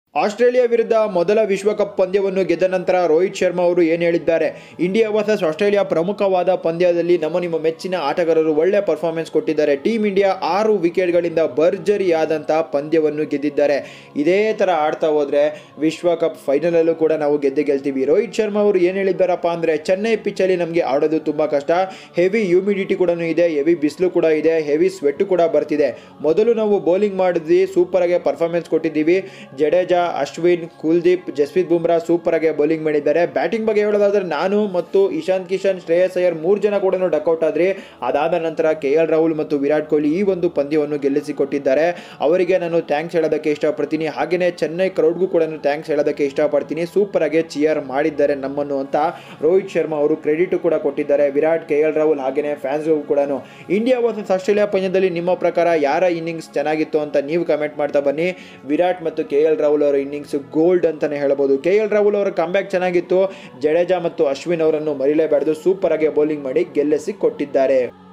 Australia ವಿರುದ್ಧ ಮೊದಲ ವಿಶ್ವಕಪ್ ಪಂದ್ಯವನ್ನು ಗೆದ್ದ ನಂತರ ರೋಹಿತ್ ಶರ್ಮಾ ಅವರು ಏನು ಹೇಳಿದ್ದಾರೆ ಇಂಡಿಯಾ ವರ್ಸಸ್ ಆಸ್ಟ್ರೇಲಿಯಾ ಪ್ರಮುಖವಾದ ಪಂದ್ಯದಲ್ಲಿ ನಮ್ಮ ನಿಮ್ಮ ಮೆಚ್ಚಿನ ಆಟಗಾರರು ಒಳ್ಳೆ ಪರ್ಫಾರ್ಮೆನ್ಸ್ ಕೊಟ್ಟಿದ್ದಾರೆ ಟೀಮ್ ಇಂಡಿಯಾ ಆರು ವಿಕೆಟ್ಗಳಿಂದ ಭರ್ಜರಿಯಾದಂಥ ಪಂದ್ಯವನ್ನು ಗೆದ್ದಿದ್ದಾರೆ ಇದೇ ಥರ ಆಡ್ತಾ ಹೋದರೆ ವಿಶ್ವಕಪ್ ಫೈನಲಲ್ಲೂ ಕೂಡ ನಾವು ಗೆದ್ದೆ ಗೆಲ್ತೀವಿ ರೋಹಿತ್ ಶರ್ಮಾ ಅವರು ಏನು ಹೇಳಿದ್ದಾರಪ್ಪ ಅಂದರೆ ಚೆನ್ನೈ ಪಿಚ್ಚಲ್ಲಿ ನಮಗೆ ಆಡೋದು ತುಂಬ ಕಷ್ಟ ಹೆವಿ ಹ್ಯೂಮಿಡಿಟಿ ಕೂಡ ಇದೆ ಹೆವಿ ಬಿಸಿಲು ಕೂಡ ಇದೆ ಹೆವಿ ಸ್ವೆಟ್ ಕೂಡ ಬರ್ತಿದೆ ಮೊದಲು ನಾವು ಬೌಲಿಂಗ್ ಮಾಡಿದ್ವಿ ಸೂಪರಾಗಿ ಪರ್ಫಾರ್ಮೆನ್ಸ್ ಕೊಟ್ಟಿದ್ದೀವಿ ಜಡೇಜಾ ಅಶ್ವಿನ್ ಕುಲ್ದೀಪ್ ಜಸ್ಪ್ರೀತ್ ಬುಮ್ರಾ ಸೂಪರ್ ಆಗಿ ಬೌಲಿಂಗ್ ಮಾಡಿದ್ದಾರೆ ಬ್ಯಾಟಿಂಗ್ ಬಗ್ಗೆ ಹೇಳೋದಾದ್ರೆ ನಾನು ಮತ್ತು ಇಶಾಂತ್ ಕಿಶನ್ ಶ್ರೇಯಸ್ ಅಯ್ಯರ್ ಮೂರು ಜನ ಕೂಡ ಡಕ್ಔಟ್ ಆದ್ರಿ ಅದಾದ ನಂತರ ಕೆ ಎಲ್ ರಾಹುಲ್ ಮತ್ತು ವಿರಾಟ್ ಕೊಹ್ಲಿ ಈ ಒಂದು ಪಂದ್ಯವನ್ನು ಗೆಲ್ಲಿಸಿಕೊಟ್ಟಿದ್ದಾರೆ ಅವರಿಗೆ ನಾನು ಥ್ಯಾಂಕ್ಸ್ ಹೇಳೋದಕ್ಕೆ ಇಷ್ಟಪಡ್ತೀನಿ ಹಾಗೆಯೇ ಚೆನ್ನೈ ಕ್ರೌಡ್ಗೂ ಕೂಡ ಥ್ಯಾಂಕ್ಸ್ ಹೇಳೋದಕ್ಕೆ ಇಷ್ಟಪಡ್ತೀನಿ ಸೂಪರ್ ಆಗಿ ಚಿಯರ್ ಮಾಡಿದ್ದಾರೆ ನಮ್ಮನ್ನು ಅಂತ ರೋಹಿತ್ ಶರ್ಮಾ ಅವರು ಕ್ರೆಡಿಟ್ ಕೂಡ ಕೊಟ್ಟಿದ್ದಾರೆ ವಿರಾಟ್ ಕೆ ಎಲ್ ರಾಹುಲ್ ಹಾಗೆಯೇ ಫ್ಯಾನ್ಸ್ಗೂ ಕೂಡ ಇಂಡಿಯಾ ವರ್ಸಸ್ ಆಸ್ಟ್ರೇಲಿಯಾ ಪಂದ್ಯದಲ್ಲಿ ನಿಮ್ಮ ಪ್ರಕಾರ ಯಾರ ಇನ್ನಿಂಗ್ಸ್ ಚೆನ್ನಾಗಿತ್ತು ಅಂತ ನೀವು ಕಮೆಂಟ್ ಮಾಡ್ತಾ ಬನ್ನಿ ವಿರಾಟ್ ಮತ್ತು ಕೆ ಎಲ್ ರಾಹುಲ್ ಅವರ ಇನ್ನಿಂಗ್ಸ್ ಗೋಲ್ಡ್ ಅಂತಾನೆ ಹೇಳ್ಬೋದು ಕೆ ಎಲ್ ರಾಹುಲ್ ಅವರ ಕಂಬ್ಯಾಕ್ ಚೆನ್ನಾಗಿತ್ತು ಜಡೇಜಾ ಮತ್ತು ಅಶ್ವಿನ್ ಅವರನ್ನು ಮರಿಲೇಬಾರ್ದು ಸೂಪರ್ ಆಗಿ ಬೌಲಿಂಗ್ ಮಾಡಿ ಗೆಲ್ಲಿಸಿ ಕೊಟ್ಟಿದ್ದಾರೆ